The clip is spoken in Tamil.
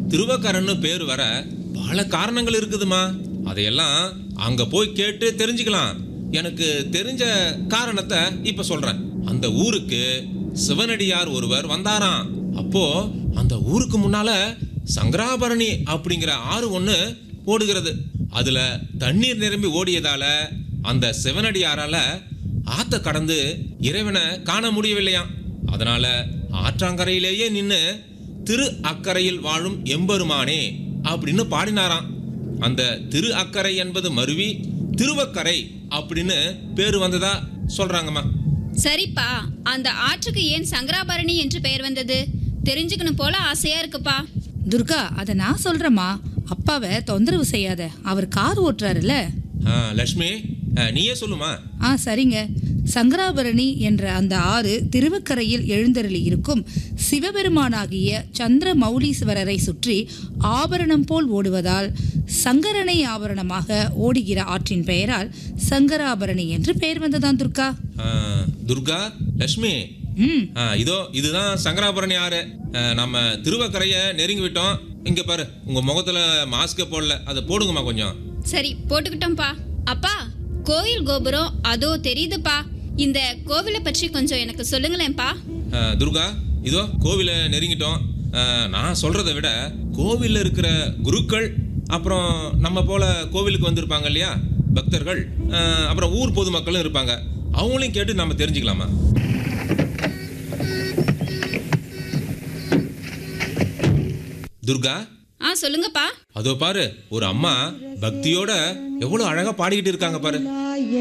திருவக்கரன்னு பேர் வர பல காரணங்கள் இருக்குதுமா அதையெல்லாம் அங்க போய் கேட்டு தெரிஞ்சுக்கலாம் எனக்கு தெரிஞ்ச காரணத்தை இப்ப சொல்றேன் அந்த ஊருக்கு சிவனடியார் ஒருவர் வந்தாராம் அப்போ அந்த ஊருக்கு முன்னால சங்கராபரணி அப்படிங்கிற ஆறு ஒண்ணு ஓடுகிறது அதுல தண்ணீர் நிரம்பி ஓடியதால அந்த சிவனடியாரால ஆத்த கடந்து இறைவனை காண முடியவில்லையாம் அதனால ஆற்றாங்கரையிலேயே நின்னு திரு அக்கரையில் வாழும் எம்பெருமானே அப்படின்னு பாடினாராம் அந்த திரு அக்கரை என்பது மருவி திருவக்கரை அப்படின்னு பேரு வந்ததா சொல்றாங்கம்மா சரிப்பா அந்த ஆற்றுக்கு ஏன் சங்கராபரணி என்று பெயர் வந்தது தெரிஞ்சுக்கணும் போல ஆசையா இருக்குப்பா துர்கா அதை நான் சொல்றேம்மா அப்பாவை தொந்தரவு செய்யாத அவர் கார் ஓட்டுறாருல்ல ஆ, லக்ஷ்மி ஆ, நீயே சொல்லுமா ஆ சரிங்க சங்கராபரணி என்ற அந்த ஆறு திருவக்கரையில் எழுந்தருளி இருக்கும் சிவபெருமானாகிய சந்திர மௌலீஸ்வரரை சுற்றி ஆபரணம் போல் ஓடுவதால் சங்கரனை ஆபரணமாக ஓடுகிற ஆற்றின் பெயரால் சங்கராபரணி என்று பெயர் வந்ததான் துர்கா ஆ, துர்கா லக்ஷ்மி ம் ஆ, இதோ இதுதான் சங்கராபரணி ஆறு ஆ, நம்ம திருவக்கரையை நெருங்கி விட்டோம் இங்க பாரு உங்க முகத்துல மாஸ்க போடல அதை போடுங்கம்மா கொஞ்சம் சரி போட்டுக்கிட்டோம்ப்பா அப்பா கோயில் கோபுரம் அதோ தெரியுதுப்பா இந்த கோவிலை பற்றி கொஞ்சம் எனக்கு சொல்லுங்களேன்ப்பா ஆ, துர்கா இதோ கோவிலை நெருங்கிட்டோம் ஆ, நான் சொல்றதை விட கோவில்ல இருக்கிற குருக்கள் அப்புறம் நம்ம போல கோவிலுக்கு வந்திருப்பாங்க இல்லையா பக்தர்கள் ஆ, அப்புறம் ஊர் பொதுமக்களும் இருப்பாங்க அவங்களையும் கேட்டு நம்ம தெரிஞ்சுக்கலாமா துர்கா ஆ சொல்லுங்கப்பா அதோ பாரு ஒரு அம்மா பக்தியோட எவ்வளவு அழகா பாடிக்கிட்டு இருக்காங்க பாரு